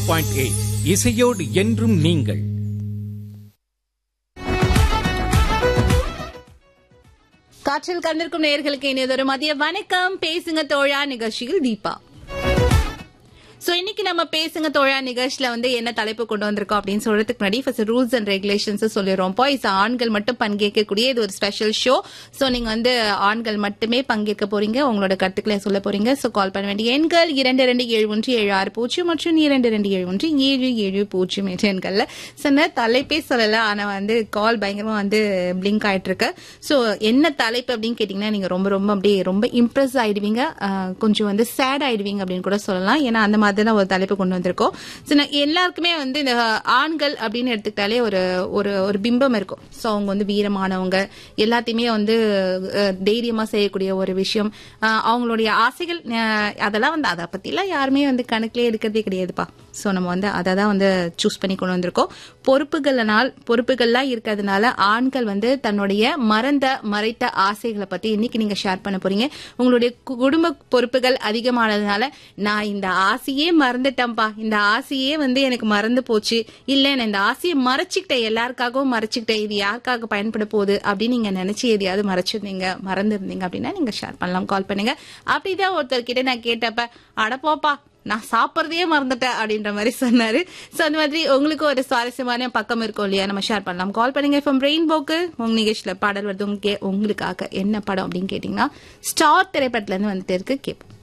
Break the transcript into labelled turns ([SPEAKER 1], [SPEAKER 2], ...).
[SPEAKER 1] point eight இசையோடு என்றும் நீங்கள்
[SPEAKER 2] காற்றில் கண்டிருக்கும் நேயர்களுக்கு இனியதொரு மதிய வணக்கம் பேசுங்க தோழா நிகழ்ச்சியில் தீபா சோ இன்னைக்கு நம்ம பேசுங்க தோழா நிகழ்ச்சியில வந்து என்ன தலைப்பு கொண்டு வந்திருக்கோம் அப்படின்னு சொல்றதுக்கு முன்னாடி ஃபர்ஸ்ட் ரூல்ஸ் அண்ட் ரெகுலேஷன்ஸ் சொல்லிடுறோம் பாய்ஸ் ஆண்கள் மட்டும் பங்கேற்கக்கூடிய இது ஒரு ஸ்பெஷல் ஷோ சோ நீங்க வந்து ஆண்கள் மட்டுமே பங்கேற்க போறீங்க உங்களோட கருத்துக்களை சொல்ல போறீங்க சோ கால் பண்ண வேண்டிய எண்கள் இரண்டு ரெண்டு ஏழு ஒன்று ஏழு ஆறு பூஜ்ஜியம் மற்றும் இரண்டு ரெண்டு ஏழு ஒன்று ஏழு ஏழு பூஜ்ஜியம் என்ற எண்கள்ல சொன்ன தலைப்பே சொல்லல ஆனா வந்து கால் பயங்கரமா வந்து பிளிங்க் ஆயிட்டு இருக்கு சோ என்ன தலைப்பு அப்படின்னு கேட்டீங்கன்னா நீங்க ரொம்ப ரொம்ப அப்படியே ரொம்ப இம்ப்ரெஸ் ஆயிடுவீங்க ஆஹ் கொஞ்சம் வந்து சேட் ஆயிடுவீங்க அப்படின்னு கூட சொல்லலாம் ஏன்னா அந்த மாதிரி தான் ஒரு தலைப்பு கொண்டு வந்திருக்கோம் So, நான் எல்லாருக்குமே வந்து இந்த ஆண்கள் அப்படின்னு எடுத்துக்கிட்டாலே ஒரு ஒரு ஒரு பிம்பம் இருக்கும் ஸோ அவங்க வந்து வீரமானவங்க எல்லாத்தையுமே வந்து அஹ், தைரியமா செய்யக்கூடிய ஒரு விஷயம் ஆஹ், அவங்களுடைய ஆசைகள் அஹ், அதெல்லாம் வந்து அதை பத்திலாம் யாருமே வந்து கணக்கிலே எடுக்கிறதே கிடையாதுப்பா ஸோ நம்ம வந்து அதை தான் வந்து சூஸ் பண்ணி கொண்டு வந்திருக்கோம் பொறுப்புகள்னால் பொறுப்புகள்லாம் இருக்கிறதுனால ஆண்கள் வந்து தன்னுடைய மறந்த மறைத்த ஆசைகளை பத்தி இன்னைக்கு நீங்க ஷேர் பண்ண போறீங்க உங்களுடைய கு- குடும்ப பொறுப்புகள் அதிகமானதுனால நான் இந்த ஆசையே மறந்துட்டேன்ப்பா இந்த ஆசையே வந்து எனக்கு மறந்து போச்சு இல்ல நான் இந்த ஆசையை மறைச்சிக்கிட்டேன் எல்லாருக்காகவும் மறைச்சிக்கிட்டேன் இது யாருக்காக பயன்பட போகுது அப்படின்னு நீங்க நினைச்சு எதையாவது மறைச்சிருந்தீங்க மறந்துருந்தீங்க அப்படின்னா நீங்க ஷேர் பண்ணலாம் கால் பண்ணுங்க அப்படிதான் ஒருத்தர் கிட்ட நான் கேட்டப்ப அட போப்பா நான் சாப்பிட்றதையே மறந்துட்டேன் அப்படின்ற மாதிரி சொன்னாரு சோ அந்த மாதிரி உங்களுக்கு ஒரு சுவாரஸ்யமான பக்கம் இருக்கும் இல்லையா நம்ம ஷேர் பண்ணலாம் கால் பண்ணுங்க ஃப்ரம் ரெயின்போக்கு உங்க நிகழ்ச்சியில பாடல் வருது உங்களுக்கு உங்களுக்காக என்ன படம் அப்படின்னு கேட்டீங்கன்னா ஸ்டார் திரைப்படத்துல இருந்து வந்துட்டு இருக்கு கேட்போம்